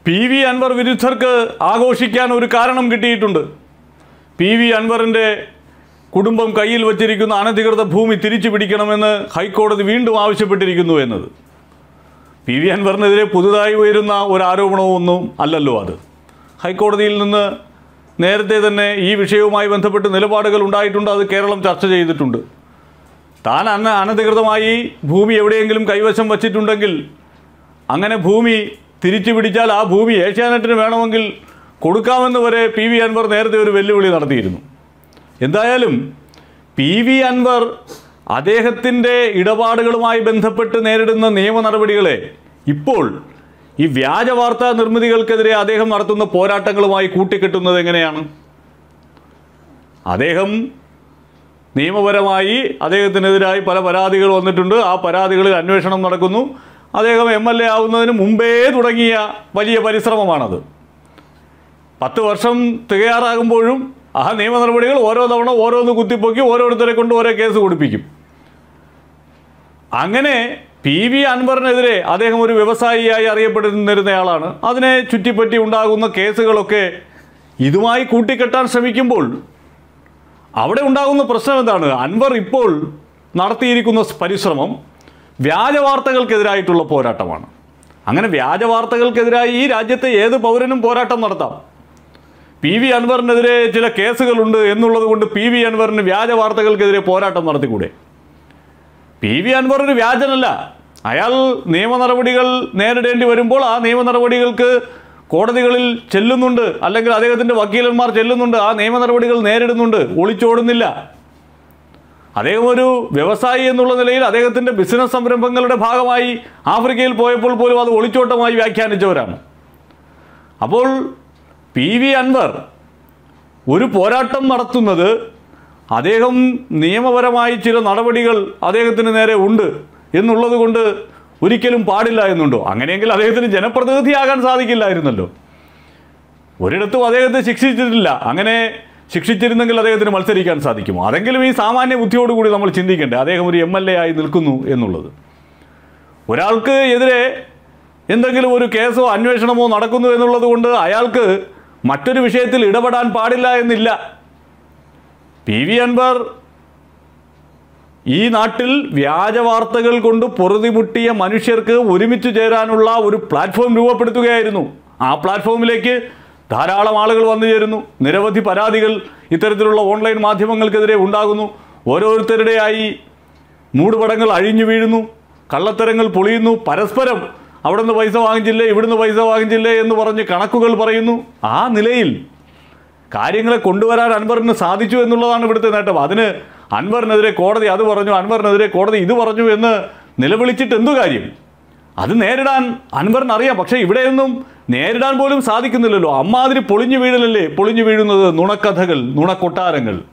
P V Anwar വിരുദ്ധർക്ക് ആഘോഷിക്കാൻ ഒരു കാരണം കിട്ടിയിട്ടുണ്ട് പി വി അൻവറിൻ്റെ കുടുംബം കയ്യിൽ വച്ചിരിക്കുന്ന അനധികൃത ഭൂമി തിരിച്ചു പിടിക്കണമെന്ന് ഹൈക്കോടതി വീണ്ടും ആവശ്യപ്പെട്ടിരിക്കുന്നു എന്നത് പി വി അൻവറിനെതിരെ പുതുതായി ഉയരുന്ന ഒരു ആരോപണമൊന്നും അല്ലല്ലോ അത് ഹൈക്കോടതിയിൽ നിന്ന് നേരത്തെ തന്നെ ഈ വിഷയവുമായി ബന്ധപ്പെട്ട് നിലപാടുകൾ ഉണ്ടായിട്ടുണ്ട് അത് കേരളം ചർച്ച ചെയ്തിട്ടുണ്ട് താൻ അന്ന് അനധികൃതമായി ഭൂമി എവിടെയെങ്കിലും കൈവശം വച്ചിട്ടുണ്ടെങ്കിൽ അങ്ങനെ ഭൂമി തിരിച്ചു പിടിച്ചാൽ ആ ഭൂമി ഏഷ്യാനെറ്റിന് വേണമെങ്കിൽ കൊടുക്കാമെന്ന് വരെ പി വി അൻവർ നേരത്തെ ഒരു വെല്ലുവിളി നടത്തിയിരുന്നു എന്തായാലും പി വി അൻവർ അദ്ദേഹത്തിൻ്റെ ഇടപാടുകളുമായി ബന്ധപ്പെട്ട് നേരിടുന്ന നിയമ നടപടികളെ ഇപ്പോൾ ഈ വ്യാജ വാർത്താ നിർമ്മിതികൾക്കെതിരെ അദ്ദേഹം നടത്തുന്ന പോരാട്ടങ്ങളുമായി കൂട്ടിക്കെട്ടുന്നത് എങ്ങനെയാണ് അദ്ദേഹം നിയമപരമായി അദ്ദേഹത്തിനെതിരായി പല പരാതികൾ വന്നിട്ടുണ്ട് ആ പരാതികളിൽ അന്വേഷണം നടക്കുന്നു അദ്ദേഹം എം എൽ എ ആവുന്നതിന് മുമ്പേ തുടങ്ങിയ വലിയ പരിശ്രമമാണത് പത്ത് വർഷം തികയാറാകുമ്പോഴും ആ നിയമ നടപടികൾ ഓരോ തവണ ഓരോന്ന് കുത്തിപ്പൊക്കി ഓരോരുത്തരെ കൊണ്ട് ഓരോ കേസ് കൊടുപ്പിക്കും അങ്ങനെ പി വി അൻവറിനെതിരെ അദ്ദേഹം ഒരു വ്യവസായിയായി അറിയപ്പെട്ടിരുന്നയാളാണ് അതിനെ ചുറ്റിപ്പറ്റി ഉണ്ടാകുന്ന കേസുകളൊക്കെ ഇതുമായി കൂട്ടിക്കെട്ടാൻ ശ്രമിക്കുമ്പോൾ അവിടെ ഉണ്ടാകുന്ന പ്രശ്നം എന്താണ് അൻവർ ഇപ്പോൾ നടത്തിയിരിക്കുന്ന പരിശ്രമം വ്യാജ വാർത്തകൾക്കെതിരായിട്ടുള്ള പോരാട്ടമാണ് അങ്ങനെ വ്യാജ വാർത്തകൾക്കെതിരായി ഈ രാജ്യത്തെ ഏത് പൗരനും പോരാട്ടം നടത്താം പി വി അൻവറിനെതിരെ ചില കേസുകളുണ്ട് എന്നുള്ളത് കൊണ്ട് പി വി അൻവറിന് വ്യാജ വാർത്തകൾക്കെതിരെ പോരാട്ടം നടത്തിക്കൂടെ പി വി അൻവർ ഒരു വ്യാജനല്ല അയാൾ നിയമ നടപടികൾ നേരിടേണ്ടി വരുമ്പോൾ ആ നിയമ നടപടികൾക്ക് കോടതികളിൽ ചെല്ലുന്നുണ്ട് അല്ലെങ്കിൽ അദ്ദേഹത്തിൻ്റെ വക്കീലന്മാർ ചെല്ലുന്നുണ്ട് ആ നിയമ നടപടികൾ നേരിടുന്നുണ്ട് ഒളിച്ചോടുന്നില്ല അദ്ദേഹം ഒരു വ്യവസായി എന്നുള്ള നിലയിൽ അദ്ദേഹത്തിൻ്റെ ബിസിനസ് സംരംഭങ്ങളുടെ ഭാഗമായി ആഫ്രിക്കയിൽ പോയപ്പോൾ പോലും അത് ഒളിച്ചോട്ടമായി വ്യാഖ്യാനിച്ചവരാണ് അപ്പോൾ പി വി അൻവർ ഒരു പോരാട്ടം നടത്തുന്നത് അദ്ദേഹം നിയമപരമായി ചില നടപടികൾ അദ്ദേഹത്തിന് നേരെ ഉണ്ട് എന്നുള്ളത് കൊണ്ട് ഒരിക്കലും പാടില്ല എന്നുണ്ടോ അങ്ങനെയെങ്കിൽ അദ്ദേഹത്തിന് ജനപ്രതിനിധിയാകാൻ സാധിക്കില്ലായിരുന്നല്ലോ ഒരിടത്തും അദ്ദേഹത്തെ ശിക്ഷിച്ചിട്ടില്ല അങ്ങനെ ശിക്ഷിച്ചിരുന്നെങ്കിൽ അദ്ദേഹത്തിന് മത്സരിക്കാൻ സാധിക്കുമോ അതെങ്കിലും ഈ സാമാന്യ ബുദ്ധിയോടുകൂടി നമ്മൾ ചിന്തിക്കണ്ടേ അദ്ദേഹം ഒരു എം എൽ എ ആയി നിൽക്കുന്നു എന്നുള്ളത് ഒരാൾക്ക് എതിരെ എന്തെങ്കിലും ഒരു കേസോ അന്വേഷണമോ നടക്കുന്നു എന്നുള്ളത് കൊണ്ട് അയാൾക്ക് മറ്റൊരു വിഷയത്തിൽ ഇടപെടാൻ പാടില്ല എന്നില്ല പി വി അൻവർ ഈ നാട്ടിൽ വ്യാജ വാർത്തകൾ കൊണ്ട് പൊറുതിമുട്ടിയ മനുഷ്യർക്ക് ഒരുമിച്ച് ചേരാനുള്ള ഒരു പ്ലാറ്റ്ഫോം രൂപപ്പെടുത്തുകയായിരുന്നു ആ പ്ലാറ്റ്ഫോമിലേക്ക് ധാരാളം ആളുകൾ വന്നു ചേരുന്നു നിരവധി പരാതികൾ ഇത്തരത്തിലുള്ള ഓൺലൈൻ മാധ്യമങ്ങൾക്കെതിരെ ഉണ്ടാകുന്നു ഓരോരുത്തരുടെയായി മൂടുപടങ്ങൾ അഴിഞ്ഞു വീഴുന്നു കള്ളത്തരങ്ങൾ പൊളിയുന്നു പരസ്പരം അവിടെ നിന്ന് പൈസ വാങ്ങിച്ചില്ലേ ഇവിടുന്ന് പൈസ വാങ്ങിച്ചില്ലേ എന്ന് പറഞ്ഞ് കണക്കുകൾ പറയുന്നു ആ നിലയിൽ കാര്യങ്ങളെ കൊണ്ടുവരാൻ അൻവറിന് സാധിച്ചു എന്നുള്ളതാണ് ഇവിടുത്തെ നേട്ടം അതിന് അൻവറിനെതിരെ കോടതി അത് പറഞ്ഞു അൻവറിനെതിരെ കോടതി ഇത് പറഞ്ഞു എന്ന് നിലവിളിച്ചിട്ട് എന്തു കാര്യം അത് നേരിടാൻ അൻവറിന് അറിയാം പക്ഷേ ഇവിടെയൊന്നും നേരിടാൻ പോലും സാധിക്കുന്നില്ലല്ലോ അമ്മാതിരി പൊളിഞ്ഞു വീഴലല്ലേ പൊളിഞ്ഞു വീഴുന്നത് നുണക്കഥകൾ നുണക്കൊട്ടാരങ്ങൾ